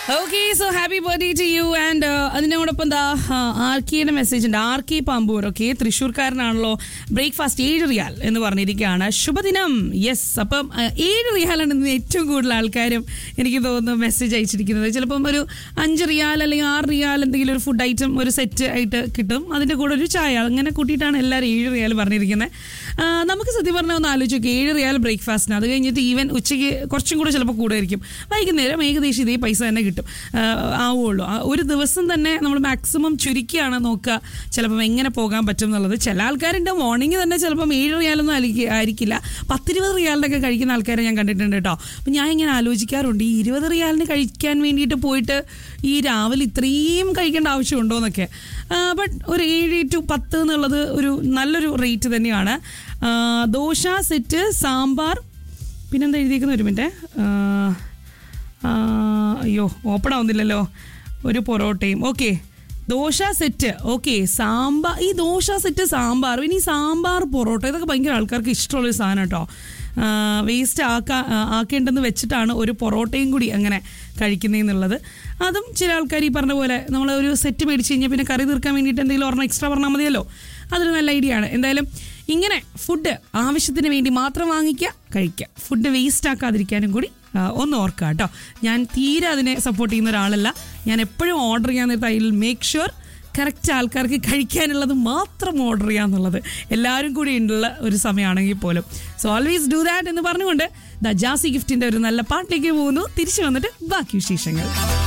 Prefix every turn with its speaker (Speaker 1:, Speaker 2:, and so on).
Speaker 1: okay so happy birthday to you and അതിനോടൊപ്പം എന്താ ആർക്കിയുടെ message ഉണ്ട് ആർക്കി പാമ്പൂർ ഓക്കെ തൃശ്ശൂർക്കാരനാണല്ലോ ബ്രേക്ക്ഫാസ്റ്റ് ഏഴ് റിയാൽ എന്ന് പറഞ്ഞിരിക്കുകയാണ് ശുഭദിനം യെസ് അപ്പം ആ, ഏഴ് റിയാലാണ് ഇന്ന് ഏറ്റവും കൂടുതൽ ആൾക്കാരും എനിക്ക് തോന്നുന്നു മെസ്സേജ് അയച്ചിരിക്കുന്നത് ചിലപ്പം ഒരു അഞ്ച് റിയാൽ അല്ലെങ്കിൽ ആറ് റിയാൽ എന്തെങ്കിലും ഒരു ഫുഡ് ഐറ്റം ഒരു സെറ്റ് ആയിട്ട് കിട്ടും അതിൻ്റെ കൂടെ ഒരു ചായ അങ്ങനെ കൂട്ടിയിട്ടാണ് എല്ലാവരും ഏഴ് റിയാൽ പറഞ്ഞിരിക്കുന്നത് ആ, നമുക്ക് സത്യം പറഞ്ഞാൽ ഒന്ന് ആലോചിച്ച് നോക്കി ഏഴ് റിയാൽ ബ്രേക്ക്ഫാസ്റ്റിന് അത് കഴിഞ്ഞിട്ട് ഈവൻ ഉച്ചയ്ക്ക് കുറച്ചും കൂടെ ചിലപ്പോൾ കൂടുതലായിരിക്കും വൈകുന്നേരം ഏകദേശം ഇതേ പൈസ തന്നെ കിട്ടും ആ, ആവുള്ളൂ ആ, ഒരു ദിവസം തന്നെ നമ്മൾ മാക്സിമം ചുരുക്കിയാണ് നോക്കുക ചിലപ്പം എങ്ങനെ പോകാൻ പറ്റും എന്നുള്ളത് ചില ആൾക്കാരുണ്ട് മോർണിംഗ് തന്നെ ചിലപ്പം ഏഴ് റിയാലൊന്നും ആയിരിക്കി- ആയിരിക്കില്ല പത്തിരുപത് റിയാലിൻ്റെ ഒക്കെ കഴിക്കുന്ന ആൾക്കാരെ ഞാൻ കണ്ടിട്ടുണ്ട് കേട്ടോ അപ്പം ഞാൻ ഇങ്ങനെ ആലോചിക്കാറുണ്ട് ഈ ഇരുപത് റിയാലിന് കഴിക്കാൻ വേണ്ടിയിട്ട് പോയിട്ട് ഈ രാവിലെ ഇത്രയും കഴിക്കേണ്ട ആവശ്യമുണ്ടോ എന്നൊക്കെ ബട്ട് ഒരു ഏഴ് ടു പത്ത് എന്നുള്ളത് ഒരു നല്ലൊരു റേറ്റ് തന്നെയാണ് ആ, ദോശ സെറ്റ് സാമ്പാർ പിന്നെന്താ എഴുതിയിരിക്കുന്ന ഒരു മിനിറ്റ് ആ, അയ്യോ ഓപ്പൺ ആവുന്നില്ലല്ലോ ഒരു പൊറോട്ടയും okay dosa set okay sambar ഈ ദോശ സെറ്റ് സാമ്പാർ ഇനി സാമ്പാർ പൊറോട്ട ഇതൊക്കെ ഭയങ്കര ആൾക്കാർക്ക് ഇഷ്ടമുള്ളൊരു സാധനം കേട്ടോ വേസ്റ്റ് ആക്കാ ആ, ആക്കേണ്ടെന്ന് വെച്ചിട്ടാണ് ഒരു പൊറോട്ടയും കൂടി അങ്ങനെ കഴിക്കുന്നതെന്നുള്ളത് അതും ചില ആൾക്കാർ ഈ പറഞ്ഞ പോലെ നമ്മൾ ഒരു സെറ്റ് മേടിച്ച് കഴിഞ്ഞാൽ പിന്നെ കറി തീർക്കാൻ വേണ്ടിയിട്ട് എന്തെങ്കിലും ഒരെണ്ണം എക്സ്ട്രാ പറഞ്ഞാൽ മതിയല്ലോ അതൊരു നല്ല ഐഡിയ ആണ് എന്തായാലും ഇങ്ങനെ ഫുഡ് ആവശ്യത്തിന് വേണ്ടി മാത്രം വാങ്ങിക്കുക കഴിക്കുക ഫുഡ് വേസ്റ്റ് ആക്കാതിരിക്കാനും കൂടി ആ, ഒന്ന് ഓർക്കുക കേട്ടോ ഞാൻ തീരെ അതിനെ സപ്പോർട്ട് ചെയ്യുന്ന ഒരാളല്ല ഞാൻ എപ്പോഴും ഓർഡർ ചെയ്യാൻ നേരത്തെ I will make sure correct ആൾക്കാർക്ക് കഴിക്കാനുള്ളത് മാത്രം ഓർഡർ ചെയ്യാന്നുള്ളത് എല്ലാവരും കൂടി ഉള്ള ഒരു സമയമാണെങ്കിൽ പോലും സോ ഓൾവേസ് ഡു ദാറ്റ് എന്ന് പറഞ്ഞുകൊണ്ട് ദ ജാസി ഗിഫ്റ്റിന്റെ ഒരു നല്ല പാട്ടിലേക്ക് പോകുന്നു തിരിച്ചു വന്നിട്ട് ബാക്കി വിശേഷങ്ങൾ